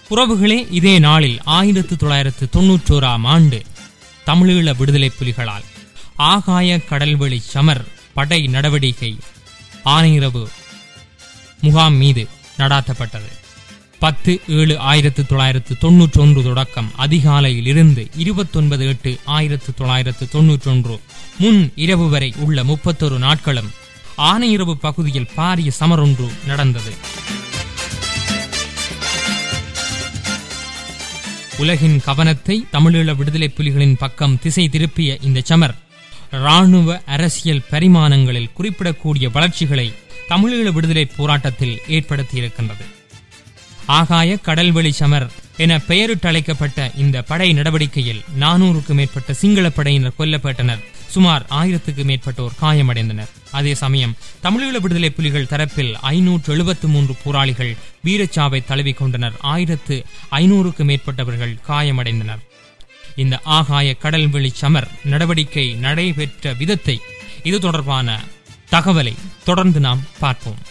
உறவுகளே இதே நாளில் ஆயிரத்து தொள்ளாயிரத்து தொன்னூற்றோராம் ஆண்டு தமிழீழ விடுதலை புலிகளால் ஆகாய கடல்வெளி சமர் படை நடவடிக்கை ஆனையிரவு முகாம் மீது நடாத்தப்பட்டது பத்து ஏழு ஆயிரத்து தொள்ளாயிரத்து தொன்னூற்றொன்று தொடக்கம் அதிகாலையில் இருந்து இருபத்தொன்பது எட்டு ஆயிரத்து தொள்ளாயிரத்து தொன்னூற்றொன்று முன் இரவு வரை உள்ள முப்பத்தொரு நாட்களும் ஆனையிரவு பகுதியில் பாரிய சமரொன்று நடந்தது உலகின் கவனத்தை தமிழீழ விடுதலை புலிகளின் பக்கம் திசை திருப்பிய இந்த சமர் இராணுவ அரசியல் பரிமாணங்களில் குறிப்பிடக்கூடிய வளர்ச்சிகளை தமிழீழ விடுதலை போராட்டத்தில் ஏற்படுத்தியிருக்கின்றது ஆகாய கடல்வெளி சமர் என பெயரிட்டழைக்கப்பட்ட இந்த படை நடவடிக்கையில் நானூறுக்கும் மேற்பட்ட சிங்கள படையினர் கொல்லப்பட்டனர் சுமார் ஆயிரத்துக்கு மேற்பட்டோர் காயமடைந்தனர் அதே சமயம் தமிழீழ விடுதலை புலிகள் தரப்பில் ஐநூற்று எழுபத்து மூன்று போராளிகள் வீரச்சாவை தழுவிக் கொண்டனர் ஆயிரத்து ஐநூறுக்கு மேற்பட்டவர்கள் காயமடைந்தனர் இந்த ஆகாய கடல்வெளி சமர் நடவடிக்கை நடைபெற்ற விதத்தை இது தொடர்பான தகவலை தொடர்ந்து நாம் பார்ப்போம்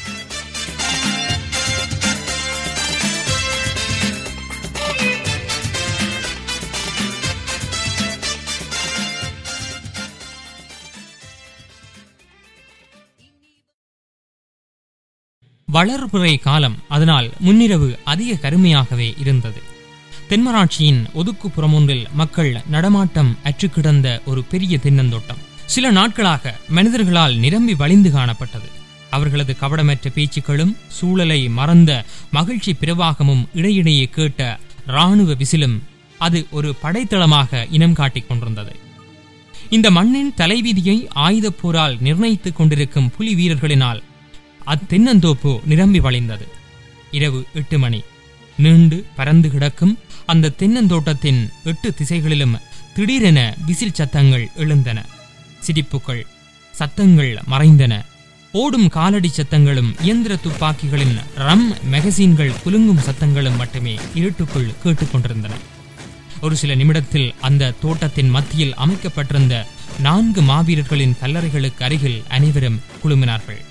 வளர்புறை காலம் அதனால் முன்னிரவு அதிக கருமையாகவே இருந்தது தென்மராட்சியின் ஒதுக்குப்புறம் ஒன்றில் மக்கள் நடமாட்டம் அற்றுக் கிடந்த ஒரு பெரிய தென்னந்தோட்டம் சில நாட்களாக மனிதர்களால் நிரம்பி வழிந்து காணப்பட்டது அவர்களது கவடமற்ற பேச்சுக்களும் சூழலை மறந்த மகிழ்ச்சி பிரவாகமும் இடையிடையே கேட்ட இராணுவ விசிலும் அது ஒரு படைத்தளமாக இனம் காட்டிக் கொண்டிருந்தது இந்த மண்ணின் தலைவிதியை ஆயுதப் போரால் நிர்ணயித்துக் கொண்டிருக்கும் புலி வீரர்களினால் அத்தென்னந்தோப்பு நிரம்பி வழிந்தது இரவு எட்டு மணி நீண்டு பறந்து கிடக்கும் அந்த தென்னந்தோட்டத்தின் எட்டு திசைகளிலும் திடீரென விசில் சத்தங்கள் எழுந்தன சிரிப்புகள் சத்தங்கள் மறைந்தன ஓடும் காலடி சத்தங்களும் இயந்திர துப்பாக்கிகளின் ரம் மெகசீன்கள் குலுங்கும் சத்தங்களும் மட்டுமே இருட்டுக்குள் கேட்டுக்கொண்டிருந்தன ஒரு சில நிமிடத்தில் அந்த தோட்டத்தின் மத்தியில் அமைக்கப்பட்டிருந்த நான்கு மாவீரர்களின் கல்லறைகளுக்கு அருகில் அனைவரும் குழுமினார்கள்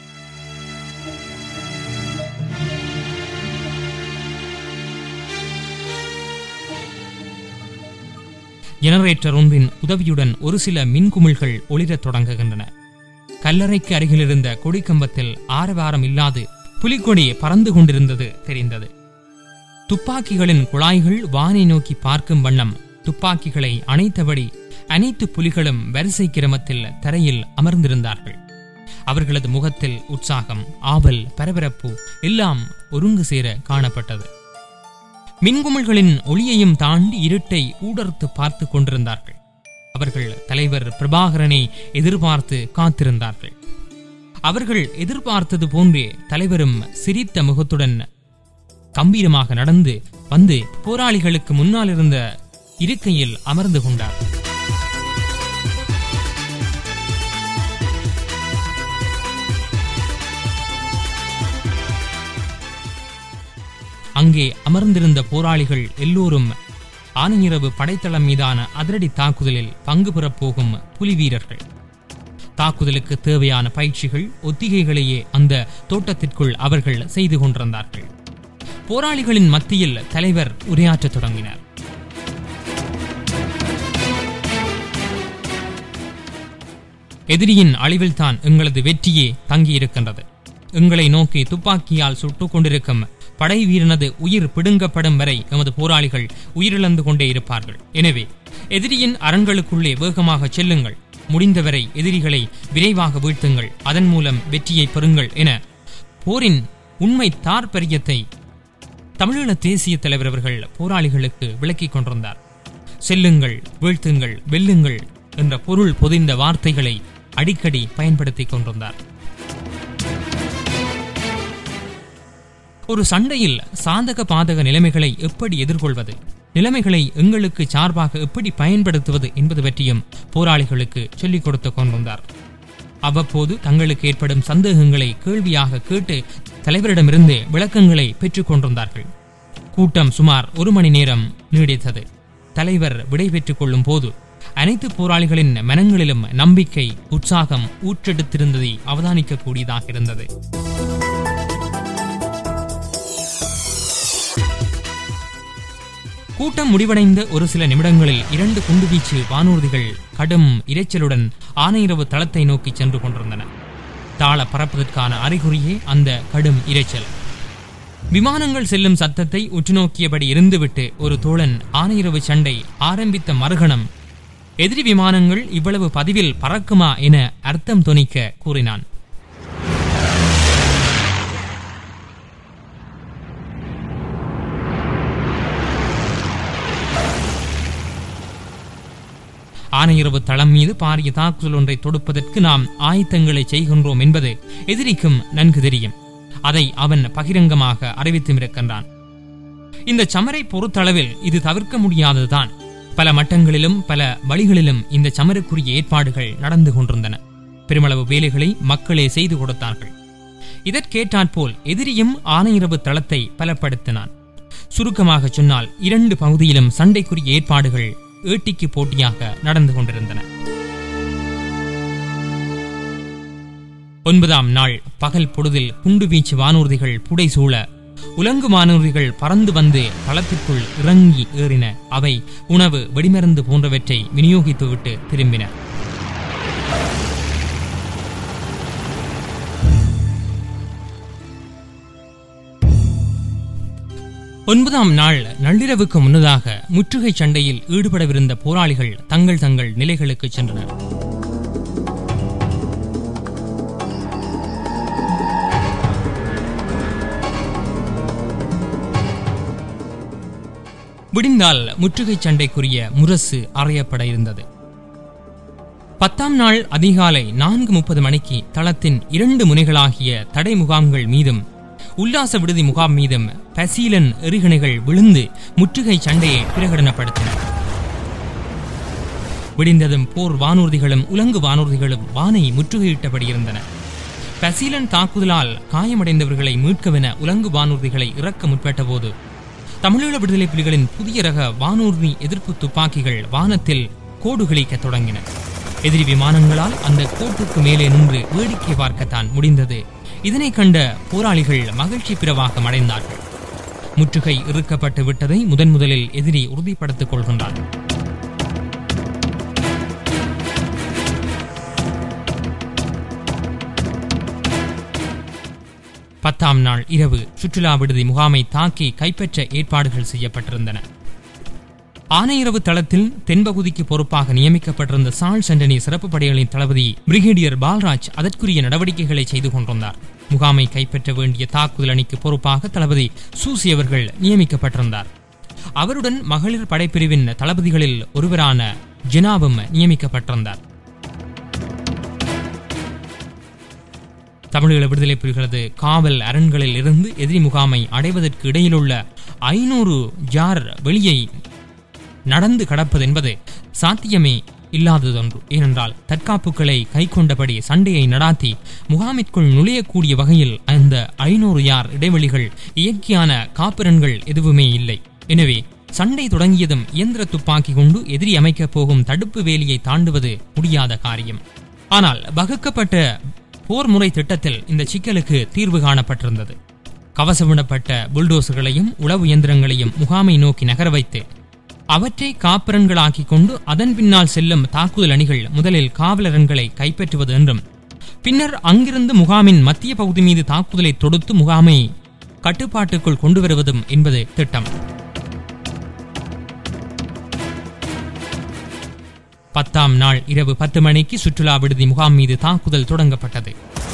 ஜெனரேட்டர் ஒன்றின் உதவியுடன் ஒரு சில மின்குமிழ்கள் ஒளிரத் தொடங்குகின்றன கல்லறைக்கு அருகிலிருந்த கொடிக்கம்பத்தில் ஆரவாரம் இல்லாது புலிக்கொடி பறந்து கொண்டிருந்தது தெரிந்தது துப்பாக்கிகளின் குழாய்கள் வானை நோக்கி பார்க்கும் வண்ணம் துப்பாக்கிகளை அணைத்தபடி அனைத்து புலிகளும் வரிசை கிரமத்தில் தரையில் அமர்ந்திருந்தார்கள் அவர்களது முகத்தில் உற்சாகம் ஆவல் பரபரப்பு எல்லாம் ஒருங்கு சேர காணப்பட்டது மின்குமிழ்களின் ஒளியையும் தாண்டி இருட்டை ஊடர்த்து பார்த்து கொண்டிருந்தார்கள் அவர்கள் தலைவர் பிரபாகரனை எதிர்பார்த்து காத்திருந்தார்கள் அவர்கள் எதிர்பார்த்தது போன்றே தலைவரும் சிரித்த முகத்துடன் கம்பீரமாக நடந்து வந்து போராளிகளுக்கு முன்னால் இருந்த இருக்கையில் அமர்ந்து கொண்டார் அங்கே அமர்ந்திருந்த போராளிகள் எல்லோரும் ஆனையிரவு படைத்தளம் மீதான அதிரடி தாக்குதலில் பங்கு பெறப் போகும் புலி வீரர்கள் தாக்குதலுக்கு தேவையான பயிற்சிகள் ஒத்திகைகளையே அந்த தோட்டத்திற்குள் அவர்கள் செய்து கொண்டிருந்தார்கள் போராளிகளின் மத்தியில் தலைவர் உரையாற்றத் தொடங்கினார் எதிரியின் அழிவில்தான் எங்களது வெற்றியே தங்கியிருக்கின்றது எங்களை நோக்கி துப்பாக்கியால் சுட்டுக் கொண்டிருக்கும் படை வீரனது உயிர் பிடுங்கப்படும் வரை எமது போராளிகள் உயிரிழந்து கொண்டே இருப்பார்கள் எனவே எதிரியின் அரண்களுக்குள்ளே வேகமாக செல்லுங்கள் முடிந்தவரை எதிரிகளை விரைவாக வீழ்த்துங்கள் அதன் மூலம் வெற்றியை பெறுங்கள் என போரின் உண்மை தாற்பரியத்தை தமிழீழ தேசிய தலைவர் அவர்கள் போராளிகளுக்கு விளக்கிக் கொண்டிருந்தார் செல்லுங்கள் வீழ்த்துங்கள் வெல்லுங்கள் என்ற பொருள் பொதிந்த வார்த்தைகளை அடிக்கடி பயன்படுத்திக் கொண்டிருந்தார் ஒரு சண்டையில் சாதக பாதக நிலைமைகளை எப்படி எதிர்கொள்வது நிலைமைகளை எங்களுக்கு சார்பாக எப்படி பயன்படுத்துவது என்பது பற்றியும் போராளிகளுக்கு சொல்லிக் கொடுத்து கொண்டிருந்தார் அவ்வப்போது தங்களுக்கு ஏற்படும் சந்தேகங்களை கேள்வியாக கேட்டு தலைவரிடமிருந்து விளக்கங்களை பெற்றுக் கொண்டிருந்தார்கள் கூட்டம் சுமார் ஒரு மணி நேரம் நீடித்தது தலைவர் விடை பெற்றுக் கொள்ளும் போது அனைத்து போராளிகளின் மனங்களிலும் நம்பிக்கை உற்சாகம் ஊற்றெடுத்திருந்ததை அவதானிக்கக்கூடியதாக இருந்தது கூட்டம் முடிவடைந்த ஒரு சில நிமிடங்களில் இரண்டு குண்டுவீச்சு வானூர்திகள் கடும் இரைச்சலுடன் ஆனையிரவு தளத்தை நோக்கி சென்று கொண்டிருந்தன தாள பறப்பதற்கான அறிகுறியே அந்த கடும் இரைச்சல் விமானங்கள் செல்லும் சத்தத்தை உற்றுநோக்கியபடி இருந்துவிட்டு ஒரு தோழன் ஆனையிரவு சண்டை ஆரம்பித்த மறுகணம் எதிரி விமானங்கள் இவ்வளவு பதிவில் பறக்குமா என அர்த்தம் தொனிக்க கூறினான் ஆனையிரவு தளம் மீது பாரிய தாக்குதல் ஒன்றை தொடுப்பதற்கு நாம் ஆயத்தங்களை செய்கின்றோம் என்பது எதிரிக்கும் நன்கு தெரியும் அதை அவன் பகிரங்கமாக அறிவித்தும் இருக்கின்றான் இந்த சமரை பொறுத்தளவில் இது தவிர்க்க முடியாததுதான் பல மட்டங்களிலும் பல வழிகளிலும் இந்த சமருக்குரிய ஏற்பாடுகள் நடந்து கொண்டிருந்தன பெருமளவு வேலைகளை மக்களே செய்து கொடுத்தார்கள் இதற்கேற்றாற்போல் எதிரியும் ஆனையிரவு தளத்தை பலப்படுத்தினான் சுருக்கமாக சொன்னால் இரண்டு பகுதியிலும் சண்டைக்குரிய ஏற்பாடுகள் ஏட்டிக்கு போட்டியாக நடந்து கொண்டிருந்தன ஒன்பதாம் நாள் பகல் பொழுதில் குண்டுவீச்சு வானூர்திகள் புடைசூழ உலங்கு வானூர்திகள் பறந்து வந்து தளத்திற்குள் இறங்கி ஏறின அவை உணவு வெடிமருந்து போன்றவற்றை விநியோகித்துவிட்டு திரும்பின ஒன்பதாம் நாள் நள்ளிரவுக்கு முன்னதாக முற்றுகை சண்டையில் ஈடுபடவிருந்த போராளிகள் தங்கள் தங்கள் நிலைகளுக்கு சென்றனர் விடிந்தால் முற்றுகை சண்டைக்குரிய முரசு அறையப்பட இருந்தது பத்தாம் நாள் அதிகாலை நான்கு முப்பது மணிக்கு தளத்தின் இரண்டு முனைகளாகிய தடை முகாம்கள் மீதும் உல்லாச விடுதி முகாம் மீதும் பசீலன் எறிகணைகள் விழுந்து முற்றுகை சண்டையை பிரகடனப்படுத்தின விடிந்ததும் போர் வானூர்திகளும் உலங்கு வானூர்திகளும் வானை முற்றுகையிட்டபடி இருந்தன பசீலன் தாக்குதலால் காயமடைந்தவர்களை மீட்கவென உலங்கு வானூர்திகளை இறக்க முற்பட்டபோது தமிழீழ விடுதலை புலிகளின் புதிய ரக வானூர்தி எதிர்ப்பு துப்பாக்கிகள் வானத்தில் கோடு கிழிக்கத் தொடங்கின எதிரி விமானங்களால் அந்த கோட்டுக்கு மேலே நின்று வேடிக்கை பார்க்கத்தான் முடிந்தது இதனை கண்ட போராளிகள் மகிழ்ச்சி பிறவாக அடைந்தார்கள் முற்றுகை இறுக்கப்பட்டு விட்டதை முதன் முதலில் எதிரி உறுதிப்படுத்திக் கொள்கின்றார் பத்தாம் நாள் இரவு சுற்றுலா விடுதி முகாமை தாக்கி கைப்பற்ற ஏற்பாடுகள் செய்யப்பட்டிருந்தன ஆனையிரவு தளத்தில் தென்பகுதிக்கு பொறுப்பாக நியமிக்கப்பட்டிருந்த சால் சென்டனி சிறப்பு படைகளின் தளபதி பிரிகேடியர் பால்ராஜ் அதற்குரிய நடவடிக்கைகளை செய்து கொண்டிருந்தார் முகாமை கைப்பற்ற வேண்டிய தாக்குதல் அணிக்கு பொறுப்பாக தளபதி சூசி அவர்கள் நியமிக்கப்பட்டிருந்தார் அவருடன் மகளிர் படைப்பிரிவின் தளபதிகளில் ஒருவரான ஜினாவும் நியமிக்கப்பட்டிருந்தார் தமிழீழ விடுதலை புலிகளது காவல் அரண்களில் இருந்து எதிரி முகாமை அடைவதற்கு இடையிலுள்ள ஐநூறு ஜார் வெளியை நடந்து கடப்பது என்பது சாத்தியமே இல்லாததொன்று ஏனென்றால் தற்காப்புகளை கைக்கொண்டபடி சண்டையை நடாத்தி முகாமிற்குள் நுழையக்கூடிய வகையில் அந்த ஐநூறு யார் இடைவெளிகள் இயற்கையான காப்பிரன்கள் எதுவுமே இல்லை எனவே சண்டை தொடங்கியதும் இயந்திர துப்பாக்கி கொண்டு எதிரி அமைக்கப் போகும் தடுப்பு வேலியை தாண்டுவது முடியாத காரியம் ஆனால் வகுக்கப்பட்ட போர் முறை திட்டத்தில் இந்த சிக்கலுக்கு தீர்வு காணப்பட்டிருந்தது கவசமிடப்பட்ட புல்டோசர்களையும் உளவு இயந்திரங்களையும் முகாமை நோக்கி நகர வைத்து அவற்றை காப்பிரன்களாக்கிக் கொண்டு அதன் பின்னால் செல்லும் தாக்குதல் அணிகள் முதலில் காவலரன்களை கைப்பற்றுவது என்றும் பின்னர் அங்கிருந்து முகாமின் மத்திய பகுதி மீது தாக்குதலை தொடுத்து முகாமை கட்டுப்பாட்டுக்குள் கொண்டு வருவதும் என்பது திட்டம் பத்தாம் நாள் இரவு பத்து மணிக்கு சுற்றுலா விடுதி முகாம் மீது தாக்குதல் தொடங்கப்பட்டது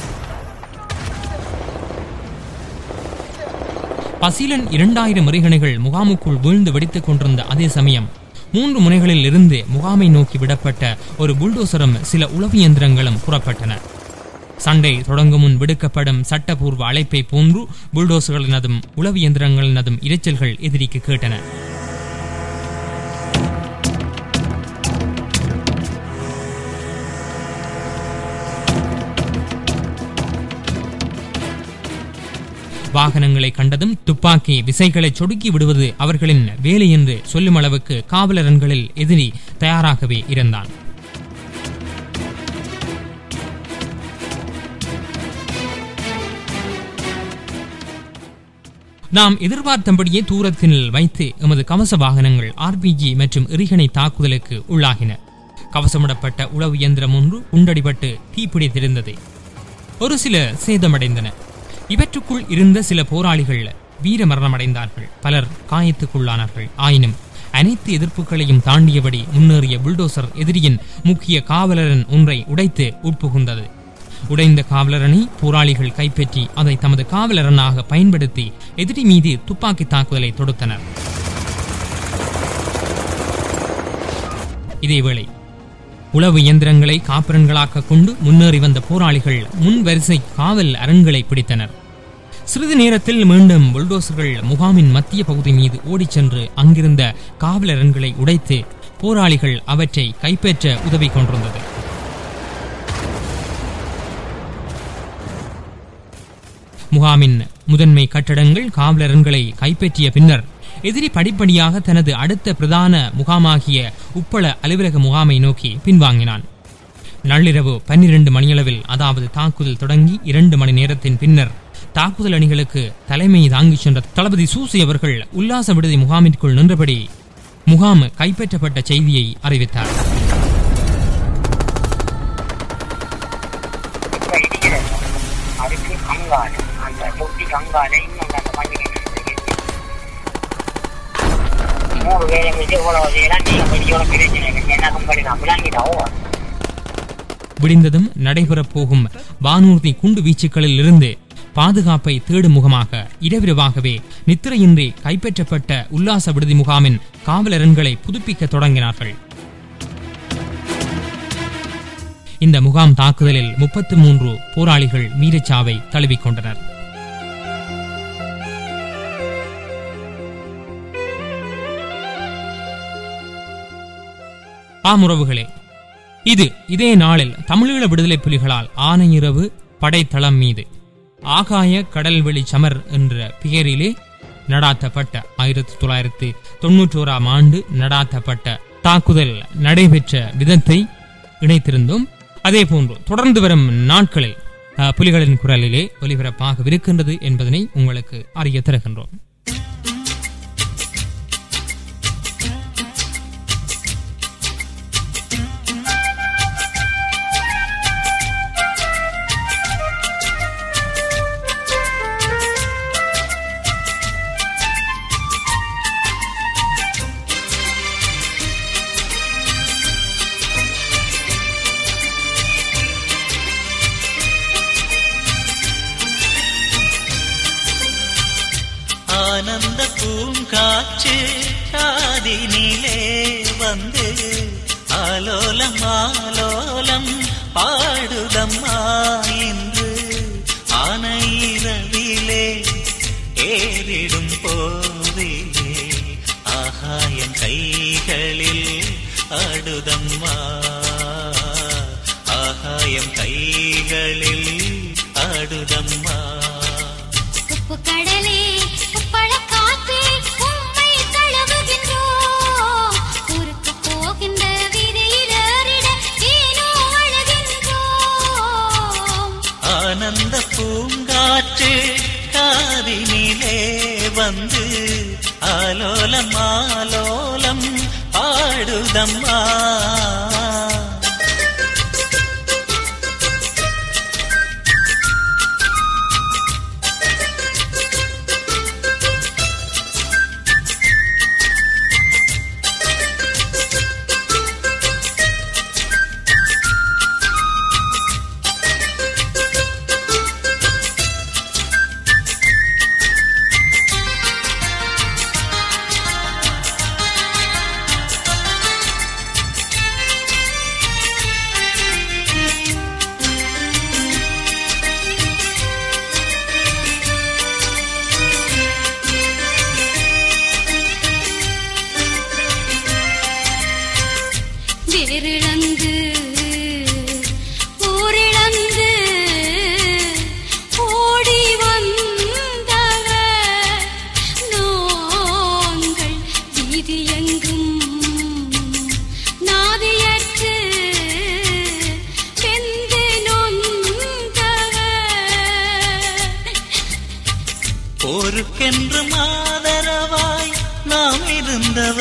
பசீலன் இரண்டாயிரம் இறைகணைகள் முகாமுக்குள் வீழ்ந்து வெடித்துக் கொண்டிருந்த அதே சமயம் மூன்று முனைகளில் இருந்து முகாமை நோக்கி விடப்பட்ட ஒரு புல்டோசரும் சில உளவு இயந்திரங்களும் புறப்பட்டன சண்டை தொடங்கும் முன் விடுக்கப்படும் சட்டபூர்வ அழைப்பை போன்று புல்டோசர்களினதும் உளவு இயந்திரங்களினதும் இரைச்சல்கள் எதிரிக்கு கேட்டன வாகனங்களை கண்டதும் துப்பாக்கி விசைகளை சொடுக்கி விடுவது அவர்களின் வேலை என்று சொல்லும் அளவுக்கு காவலரன்களில் எதிரி தயாராகவே இருந்தான் நாம் எதிர்பார்த்தபடியே தூரத்தில் வைத்து எமது கவச வாகனங்கள் ஆர்பிஜி மற்றும் எரிகணை தாக்குதலுக்கு உள்ளாகின கவசமிடப்பட்ட உளவு இயந்திரம் ஒன்று குண்டடிபட்டு தீப்பிடித்திருந்தது ஒரு சில சேதமடைந்தன இவற்றுக்குள் இருந்த சில போராளிகள் வீர மரணமடைந்தார்கள் பலர் காயத்துக்குள்ளானார்கள் ஆயினும் அனைத்து எதிர்ப்புகளையும் தாண்டியபடி முன்னேறிய புல்டோசர் எதிரியின் முக்கிய காவலரன் ஒன்றை உடைத்து உட்புகுந்தது உடைந்த காவலரனை போராளிகள் கைப்பற்றி அதை தமது காவலரனாக பயன்படுத்தி எதிரி மீது துப்பாக்கி தாக்குதலை தொடுத்தனர் இதேவேளை உளவு இயந்திரங்களை காப்பரன்களாக்க கொண்டு முன்னேறி வந்த போராளிகள் முன் வரிசை காவல் அரண்களை பிடித்தனர் சிறிது நேரத்தில் மீண்டும் புல்டோசர்கள் முகாமின் மத்திய பகுதி மீது ஓடிச் சென்று அங்கிருந்த காவலரன்களை உடைத்து போராளிகள் அவற்றை கைப்பற்ற உதவி கொண்டிருந்தது முகாமின் முதன்மை கட்டடங்கள் காவலரன்களை கைப்பற்றிய பின்னர் எதிரி படிப்படியாக தனது அடுத்த பிரதான முகாமாகிய உப்பள அலுவலக முகாமை நோக்கி பின்வாங்கினான் நள்ளிரவு பன்னிரண்டு மணியளவில் அதாவது தாக்குதல் தொடங்கி இரண்டு மணி நேரத்தின் பின்னர் தாக்குதல் அணிகளுக்கு தலைமை தாங்கிச் சென்ற தளபதி சூசி அவர்கள் உல்லாச விடுதி முகாமிற்குள் நின்றபடி முகாம் கைப்பற்றப்பட்ட செய்தியை அறிவித்தார் இப்ப இடிக்கிறது அதுக்கு கங்காடு அந்த தொட்டி கங்காடு இன்னும் அந்த மண்ணு மூணு வேலை மிச்சம் இவ்வளவு செய்யலாம் நீங்க படிக்கோட பிரச்சனை இல்லை என்ன கம்பெனி தான் விளங்கிட்டாவோ விடிந்ததும் நடைபெறப் போகும் வானூர்தி குண்டு வீச்சுக்களில் இருந்து பாதுகாப்பை தேடும் முகமாக இரவிரவாகவே நித்திரையின்றி கைப்பற்றப்பட்ட உல்லாச விடுதி முகாமின் காவலரன்களை புதுப்பிக்க தொடங்கினார்கள் இந்த முகாம் தாக்குதலில் முப்பத்து மூன்று போராளிகள் வீரச்சாவை தழுவிக்கொண்டனர் ஆமுறவுகளே இது இதே நாளில் தமிழீழ விடுதலை புலிகளால் ஆனையிரவு படைத்தளம் மீது ஆகாய கடல்வெளி சமர் என்ற பெயரிலே நடாத்தப்பட்ட ஆயிரத்தி தொள்ளாயிரத்தி தொன்னூற்றோராம் ஆண்டு நடாத்தப்பட்ட தாக்குதல் நடைபெற்ற விதத்தை இணைத்திருந்தோம் அதே போன்று தொடர்ந்து வரும் நாட்களில் அஹ், புலிகளின் குரலிலே ஒலிபரப்பாகவிருக்கின்றது என்பதனை உங்களுக்கு அறிய தருகின்றோம் ஆனந்த பூங்காற்று காதினிலே வந்து ஆலோலம் ஆலோலம் பாடுதம்மா இன்று ஆனையிரவிலே ஏறிடும் போதிலே ஆகாயம் கைகளில் ஆடுதம்மா ஆகாயம் கைகளில் ஆடுதம்மா உப்பு கடலே உப்பள காற்றே உம்மை தழுவுகின்றோம் ஊருக்கு போகின்ற வீதியில் ஏறிட ஏனோ அழுகின்றோம் ஆனந்த பூங்காற்று காதினிலே வந்து ஆலோலம் ஆலோலம் பாடுதம்மா வேரிழந்து ஊரிழந்து ஓடி வந்தவர் நாங்கள் வீதியெங்கும் நாதியற்று வெந்து நொந்தவர் போருக்கென்று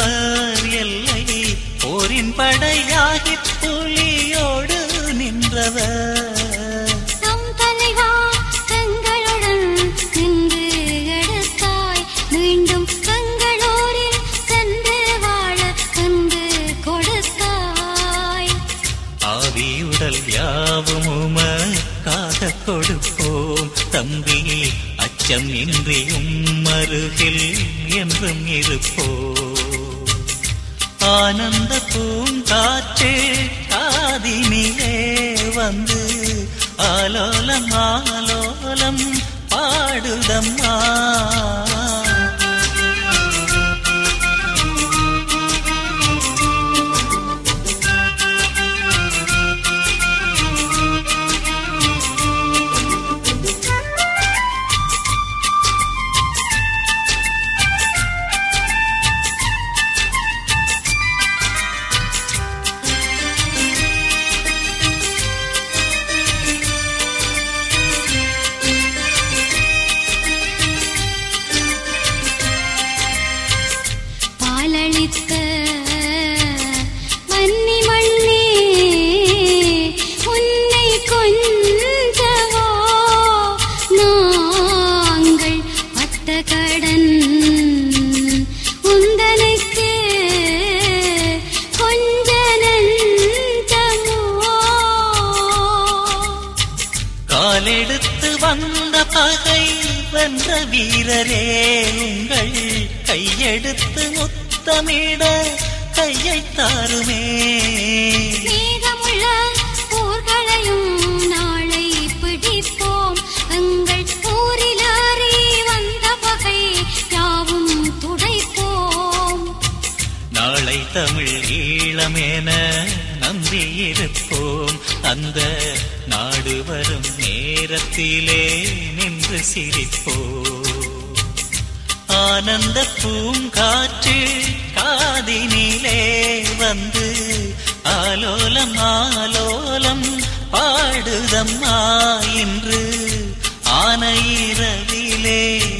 நின்றவர் எல்லை போரின் படையாகி புலியோடு நின்றவர் நம் தலைவா தங்களுடன் நின்று எடுத்தாய் மீண்டும் தங்களூரில் சென்று வாழ கண்டு கொடுத்தாய் ஆவியுடல் யாவும் உமக்காக கொடுப்போம் தம்பி அச்சம் இன்றி உம்மருகில் என்றும் இருப்போம் ஆனந்த பூங்காற்றே காதினிலே வந்து ஆலோலம் ஆலோலம் பாடுதம்மா பாலளித்த மன்னி மண்ணே உன்னை கொஞ்சவோ நாங்கள் பட்ட கடன் உந்தனுக்கு கொஞ்ச நஞ்சமோ காலெடுத்து வந்த பகை வென்ற வீரரே உங்கள் கையெடுத்து முத்தமிட கையை தாருமே மீதமுள்ள ஊர்களையும் நாளை பிடிப்போம் எங்கள் ஊரிலேறி வந்த பகை யாவும் துடைப்போம் நாளை தமிழ் ஈழமென நம்பியிருப்போம் அந்த நாடு வரும் நேரத்திலே நின்று சிரிப்போம் ஆனந்த பூங்காற்று காதினிலே வந்து ஆலோலம் ஆலோலம் பாடுதம்மா இன்று ஆனையிரவிலே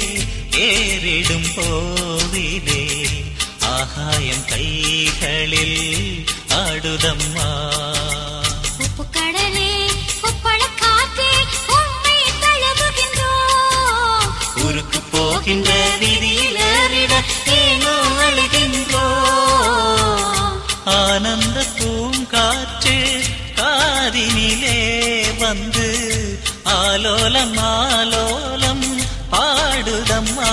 ஏறிடும் போதிலே ஆகாயம் கைகளில் ஆடுதம்மா உப்பு கடலே உப்பள காற்றே உண்மை தழுவுகின்றோம் ஊருக்கு போகின்ற வீதியில் ஏறிட ஏனோ அழுகின்றோம் ஆனந்த பூங்காற்று காதினிலே வந்து ஆலோலம் ஆலோலம் பாடுதம்மா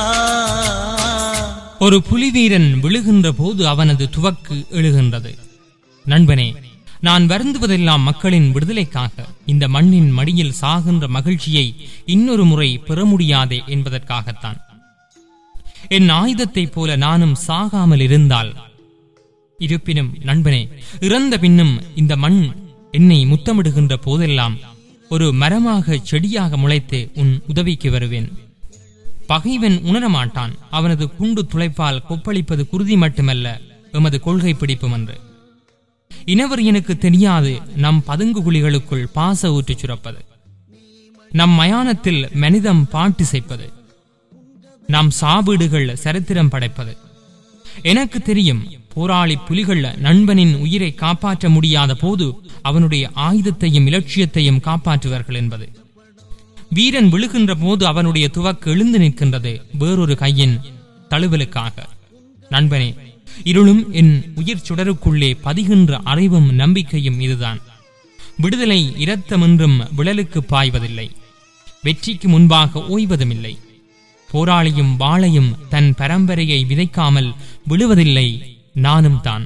ஒரு புலிவீரன் விழுகின்ற போது அவனது துவக்கு எழுகின்றது நண்பனே நான் வருந்துவதெல்லாம் மக்களின் விடுதலைக்காக இந்த மண்ணின் மடியில் சாகின்ற மகிழ்ச்சியை இன்னொரு முறை பெற முடியாதே என்பதற்காகத்தான் என் ஆயுதத்தைப் போல நானும் சாகாமல் இருந்தால் இருப்பினும் நண்பனே இறந்த பின்னும் இந்த மண் என்னை முத்தமிடுகின்ற போதெல்லாம் ஒரு மரமாக செடியாக முளைத்து உன் உதவிக்கு வருவேன் பகைவன் உணரமாட்டான் அவனது குண்டு துளைப்பால் கொப்பளிப்பது குருதி மட்டுமல்ல எமது கொள்கை பிடிப்பும் என்று இனவரியனுக்கு தெரியாது நம் பதுங்கு குழிகளுக்குள் பாச ஊற்றிச் சுரப்பது நம் மயானத்தில் மனிதம் பாட்டிசைப்பது நம் சாவீடுகள் சரித்திரம் படைப்பது எனக்கு தெரியும் போராளி புலிகள் நண்பனின் உயிரை காப்பாற்ற முடியாத போது அவனுடைய ஆயுதத்தையும் இலட்சியத்தையும் காப்பாற்றுவார்கள் என்பது வீரன் விழுகின்ற போது அவனுடைய துவக்கு எழுந்து நிற்கின்றது வேறொரு கையின் தழுவலுக்காக நண்பனே இருளும் என் உயிர் சுடருக்குள்ளே பதிகின்ற அறிவும் நம்பிக்கையும் இதுதான் விடுதலை இரத்தமென்றும் விழலுக்கு பாய்வதில்லை வெற்றிக்கு முன்பாக ஓய்வதுமில்லை போராளியும் வாளையும் தன் பரம்பரையை விதைக்காமல் விழுவதில்லை நானும் தான்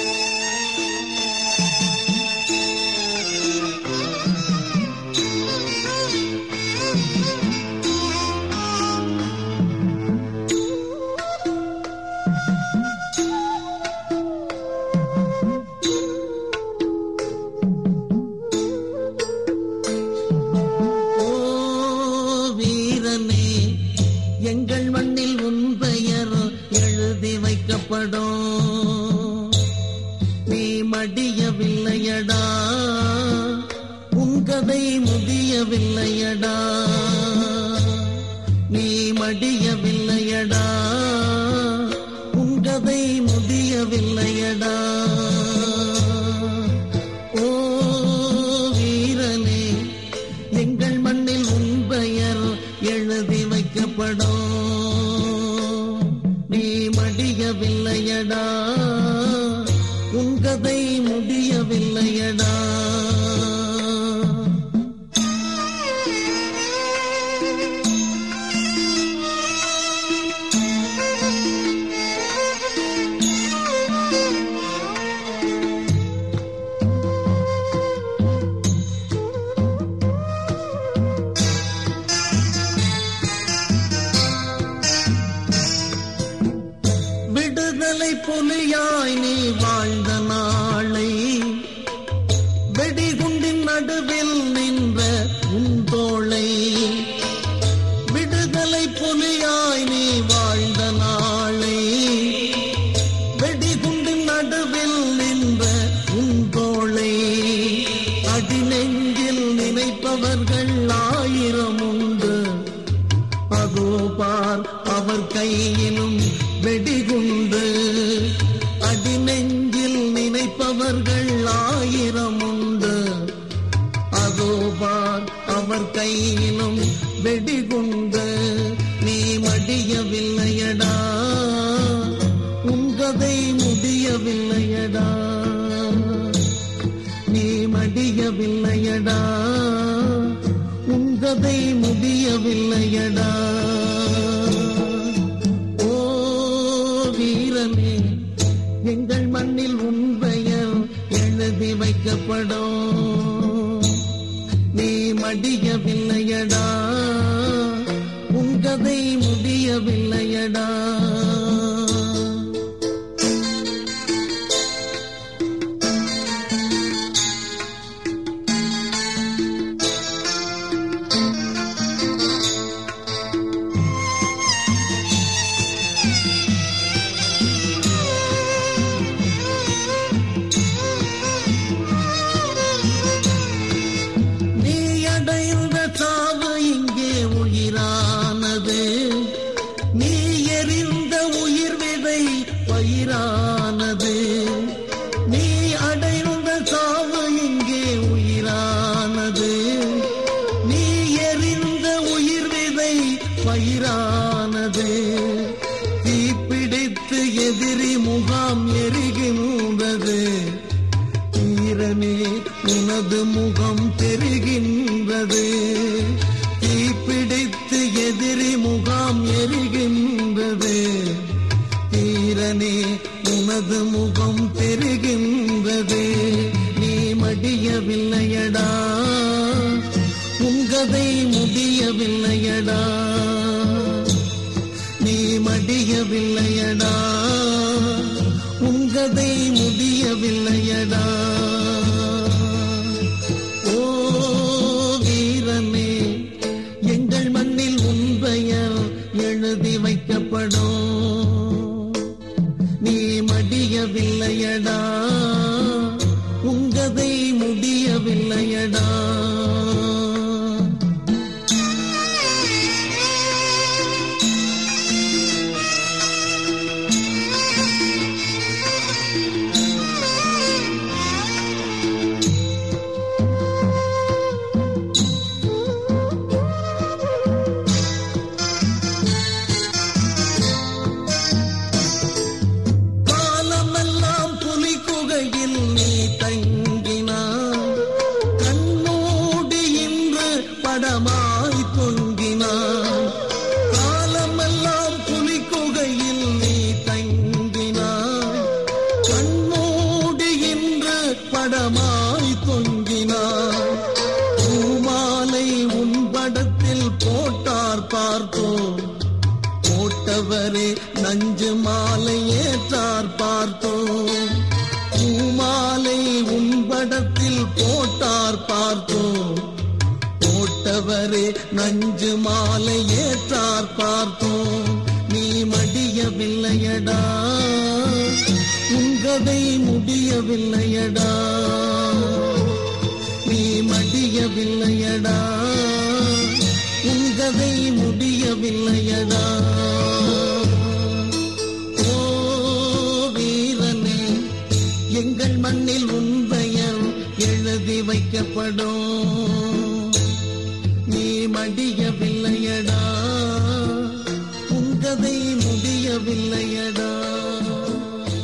ஓ வீரனே எங்கள் மண்ணில் உன் பெயர் எழுதி வைக்கப்படும் நீ மடியவில்லையடா உன் கதை முதியவில்லையடா நீ மடியவில்லையடா உன் கதை முதிய முடியவில்லையடா ஓ வீரனே எங்கள் மண்ணில் உன் பெயர் எழுதி வைக்கப்படும் நீ மடியவில்லையடா உன் கதை முடியவில்லையடா விடுதலை புலியாய் நீ வாழ்ந்த நாளை வெடிகுண்டின் நடுவில் நின்ற உன் தோளை விடுதலை புலியாய் நீ வாழ்ந்த நாளை வெடிகுண்டின் நடுவில் நின்ற உன் தோளை அடிநெஞ்சில் நினைப்பவர்கள் ஆயிரம் உண்டு அதோ பார் அவர் கையிலும் வெடிகுண்டு அடிநெஞ்சில் நினைப்பவர்கள் ஆயிரம் உண்டு அதோ பார் அவர் கையிலும் வெடிகுண்டு நீ மடியவில்லையடா உங்கதை முடியவில்லையடா நீ மடியவில்லையடா உங்கதை முடியவில்லையடா ஓ வீரனே எங்கள் மண்ணில் உன் பெயர் எழுதி வைக்கப்படும் நீ மடியவில்லையடா உங்கதை முடியவில்லையடா நீ அடைந்த சாவு இங்கே உயிரானது நீ எறிந்த உயிர் விதை பயிரானது நீ அடைந்த சாவு இங்கே உயிரானது நீ எறிந்த உயிர் விதை பயிரானது தீப்பிடித்து எதிரி முகாம் எரிகின்றது ஈரனே உனது முகம் தெரிகின்றது தீப்பிடித்து எதிரி முகாம் எரிகின்றது ஈரனே உனது முகம் தெரிகின்றது நீ மடியவில்லையடா உங்கதை முடியவில்லையடா நீ மடியவில்லையடா உங்கதை முடியவில்லையடா ஓ வீரனே எங்கள் மண்ணில் உன் பெயர் எழுதி வைக்கப்படும் நீ மடியவில்லையடா உங்கதை முடியவில்லையடா காலமெல்லாம் புலி குகையில் நீ தங்கினாய் கண்ணோடி இன்று படமாய் தொங்கினாய் காலமெல்லாம் புலி குகையில் நீ தங்கினாய் கண்ணோடி இன்று படமாய் தொங்கினாய் பூமாலை உன் படத்தில் போட்டார் பார்த்தோம் போட்டவரே நஞ்சு மாலை ஏற்றார் பார்த்தோம் பூமாலை உன்படத்தில் போட்டார் பார்த்தோம் போட்டவரே நஞ்சு மாலை ஏற்றார் பார்த்தோம் நீ மடியவில்லையடா உங்கதை முடியவில்லையடா நீ மடியவில்லையடா உங்கதை முடியவில்லையடா ஓ வீரனே எங்கள் மண்ணில் உன் பெயர் எழுதி வைக்கப்படும் நீ மடியவில்லையடா உன் கதை முடியவில்லையடா